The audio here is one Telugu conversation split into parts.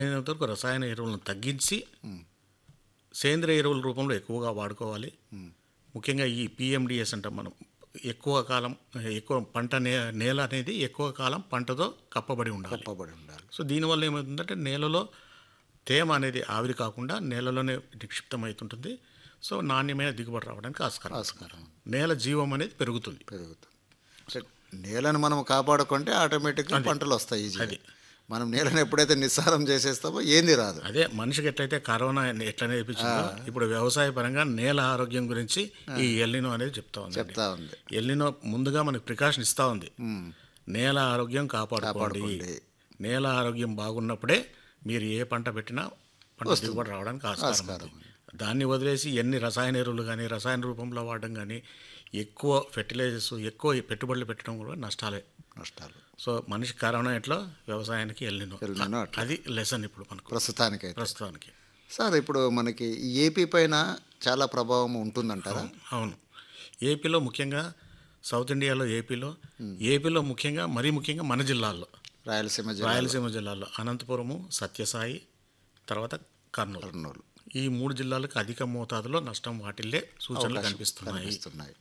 అయినంత వరకు రసాయన ఎరువులను తగ్గించి సేంద్రియ ఎరువుల రూపంలో ఎక్కువగా వాడుకోవాలి ముఖ్యంగా ఈ పిఎండిఎస్ అంటాం మనం ఎక్కువ కాలం ఎక్కువ పంట నే నేల అనేది ఎక్కువ కాలం పంటతో కప్పబడి ఉండాలి కప్పబడి ఉండాలి సో దీనివల్ల ఏమవుతుందంటే నేలలో తేమ అనేది ఆవిరి కాకుండా నేలలోనే నిక్షిప్తమవుతుంటుంది సో నాణ్యమైన దిగుబడి రావడానికి ఆస్కారం ఆస్కారం నేల జీవం అనేది పెరుగుతుంది పెరుగుతుంది అంటే నేలను మనం కాపాడుకుంటే ఆటోమేటిక్గా పంటలు వస్తాయి ఈజీ అది. మనం నేలను ఎప్పుడైతే నిస్సారం చేసేస్తామో ఏంది రాదు అదే మనిషికి ఎట్లయితే కరోనా ఎట్లా నేర్పించిందో ఇప్పుడు వ్యవసాయ పరంగా నేల ఆరోగ్యం గురించి ఈ ఎల్లినో అనేది చెప్తా ఉంది చెప్తా ఉంది ఎల్లినో ముందుగా మనకి ప్రికాషన్ ఇస్తా ఉంది ఉమ్. నేల ఆరోగ్యం కాపాడుకోండి కాపాడుకోండి. నేల ఆరోగ్యం బాగున్నప్పుడే మీరు ఏ పంట పెట్టినా పంట దిగుబడి రావడానికి ఆస్కారం ఆస్కారం ఉంది. దాన్ని వదిలేసి ఎన్ని రసాయన ఎరువులు కానీ రసాయన రూపంలో వాడడం కానీ ఎక్కువ ఫెర్టిలైజర్స్ ఎక్కువ పెట్టుబడులు పెట్టడం కూడా నష్టాలే నష్టాలు సో మనిషి కరోనా ఎట్లా వ్యవసాయానికి ఎల్లినో ఎల్లినో అట్లా. అది లెసన్ ఇప్పుడు మనకు ప్రస్తుతానికైతే ప్రస్తుతానికి సార్ ఇప్పుడు మనకి ఈ ఏపీ పైన చాలా ప్రభావం ఉంటుందంటారా అవును ఏపీలో ముఖ్యంగా సౌత్ ఇండియాలో ఏపీలో ఏపీలో ముఖ్యంగా మరీ ముఖ్యంగా మన జిల్లాల్లో రాయలసీమ జిల్లా రాయలసీమ జిల్లాలో అనంతపురము సత్యసాయి తర్వాత కర్నూలు కర్నూలు ఈ మూడు జిల్లాలకు అధిక మోతాదులో నష్టం వాటిల్లే సూచనలు కనిపిస్తున్నాయి కనిపిస్తున్నాయి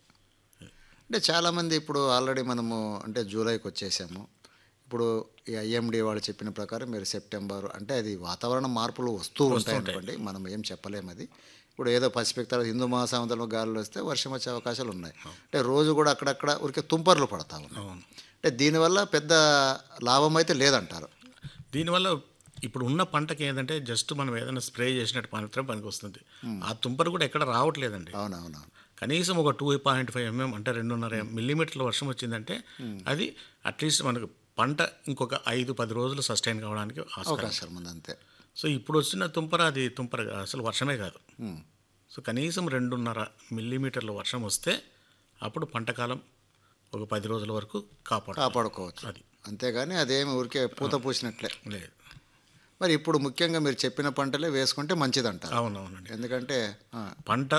అంటే చాలామంది ఇప్పుడు ఆల్రెడీ మనము అంటే జూలైకి వచ్చేసాము ఇప్పుడు ఈ ఐఎండి వాళ్ళు చెప్పిన ప్రకారం మీరు సెప్టెంబర్ అంటే అది వాతావరణ మార్పులు వస్తూ ఉంటాయి అనుకోండి మనం ఏం చెప్పలేము అది ఇప్పుడు ఏదో పసిఫిక్ తర్వాత హిందూ మహాసముద్రంలో గాలులు వస్తే వర్షం వచ్చే అవకాశాలు ఉన్నాయి అంటే రోజు కూడా అక్కడక్కడ ఊరికే తుంపర్లు పడతా ఉన్నాయి అవును అంటే దీనివల్ల పెద్ద లాభం అయితే లేదంటారు దీనివల్ల ఇప్పుడు ఉన్న పంటకి ఏంటంటే జస్ట్ మనం ఏదైనా స్ప్రే చేసినట్టు మాత్రం పనికి వస్తుంది ఆ తుంపరు కూడా ఎక్కడ రావట్లేదండి అవునవునవును కనీసం ఒక టూ పాయింట్ ఫైవ్ ఎంఎం అంటే రెండున్నర మిల్లీమీటర్ల వర్షం వచ్చిందంటే అది అట్లీస్ట్ మనకు పంట ఇంకొక ఐదు పది రోజులు సస్టైన్ కావడానికి ఆస్కారం అవకాశం ఉంది అంతే సో ఇప్పుడు వచ్చిన తుంపర అది తుంపర కాదు, అసలు వర్షమే కాదు ఉమ్. సో కనీసం రెండున్నర మిల్లీమీటర్ల వర్షం వస్తే అప్పుడు పంటకాలం ఒక పది రోజుల వరకు కాపాడు కాపాడుకోవచ్చు అది. అంతేగాని అదేమి ఊరికే పూత పూసినట్లే లేదు మరి ఇప్పుడు ముఖ్యంగా మీరు చెప్పిన పంటలే వేసుకుంటే మంచిదంటారు అవునవునండి ఎందుకంటే ఆ, పంట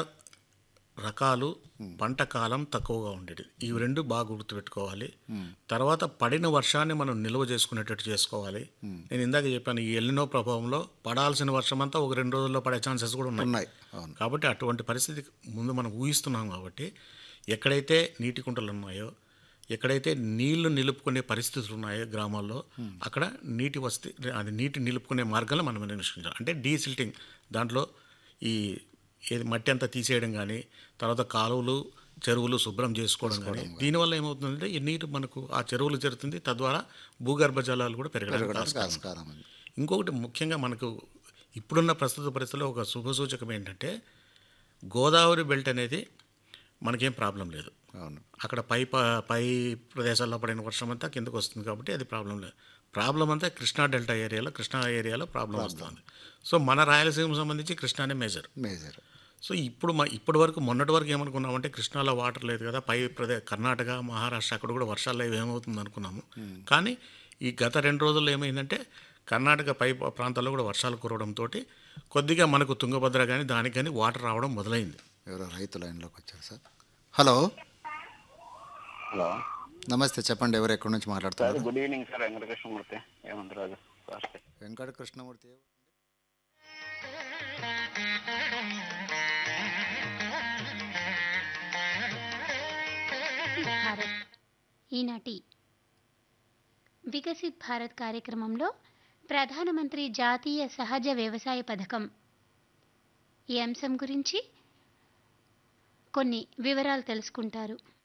రకాలు పంట కాలం తక్కువగా ఉండేది ఇవి రెండు బాగా గుర్తుపెట్టుకోవాలి తర్వాత పడిన వర్షాన్ని మనం నిల్వ చేసుకునేటట్టు చేసుకోవాలి నేను ఇందాక చెప్పాను ఈ ఎల్లినో ప్రభావంలో పడాల్సిన వర్షం అంతా ఒక రెండు రోజుల్లో పడే ఛాన్సెస్ కూడా ఉన్నాయి ఉన్నాయి అవును కాబట్టి అటువంటి పరిస్థితి ముందు మనం ఊహిస్తున్నాం కాబట్టి ఎక్కడైతే నీటి కుంటలు ఉన్నాయో ఎక్కడైతే నీళ్లు నిలుపుకునే పరిస్థితులు ఉన్నాయో గ్రామాల్లో అక్కడ నీటి వసతి అది నీటి నిలుపుకునే మార్గాలు మనం అన్వేషించాలి అంటే డీసిల్టింగ్ దాంట్లో ఈ ఏది మట్టి అంతా తీసేయడం కానీ తర్వాత కాలువలు చెరువులు శుభ్రం చేసుకోవడం కానీ దీనివల్ల ఏమవుతుందంటే ఈ నీరు మనకు ఆ చెరువులు జరుగుతుంది తద్వారా భూగర్భ జలాలు కూడా పెరగడానికి పెరగడానికి ఆస్కారం ఆస్కారం ఉంది ఇంకొకటి ముఖ్యంగా మనకు ఇప్పుడున్న ప్రస్తుత పరిస్థితుల్లో ఒక శుభసూచకం ఏంటంటే గోదావరి బెల్ట్ అనేది మనకేం ప్రాబ్లం లేదు అవును అక్కడ పై ప- పై ప్రదేశాల్లో పడిన వర్షం అంతా కిందకు వస్తుంది కాబట్టి అది ప్రాబ్లం లేదు ప్రాబ్లం అంతా కృష్ణా డెల్టా ఏరియాలో కృష్ణా ఏరియాలో ప్రాబ్లం వస్తుంది సో మన రాయలసీమకు సంబంధించి కృష్ణానే మేజర్ మేజర్ సో ఇప్పుడు మా ఇప్పటి వరకు మొన్నటి వరకు ఏమనుకున్నామంటే కృష్ణాలో వాటర్ లేదు కదా పై ప్రదే కర్ణాటక మహారాష్ట్ర అక్కడ కూడా వర్షాలు లేవు ఏమవుతుంది అనుకున్నాము కానీ ఈ గత రెండు రోజుల్లో ఏమైందంటే కర్ణాటక పై ప్రాంతాల్లో కూడా వర్షాలు కురవడంతో కొద్దిగా మనకు తుంగభద్ర కానీ దానికి కానీ వాటర్ రావడం మొదలైంది ఎవరో రైతు లైన్లోకి వచ్చారు సార్ హలో హలో నమస్తే చెప్పండి ఎవరు ఎక్కడి నుంచి సార్ మాట్లాడుతున్నారు good evening sir Venkatakrishnamurthy Hemantharaju sir Venkata Krishnamurthy Bharat ఈనాటి వికసిత్ భారత్ కార్యక్రమంలో ప్రధానమంత్రి జాతీయ సహజ వ్యవసాయ పథకం ఈ అంశం గురించి కొన్ని వివరాలు తెలుసుకుంటారు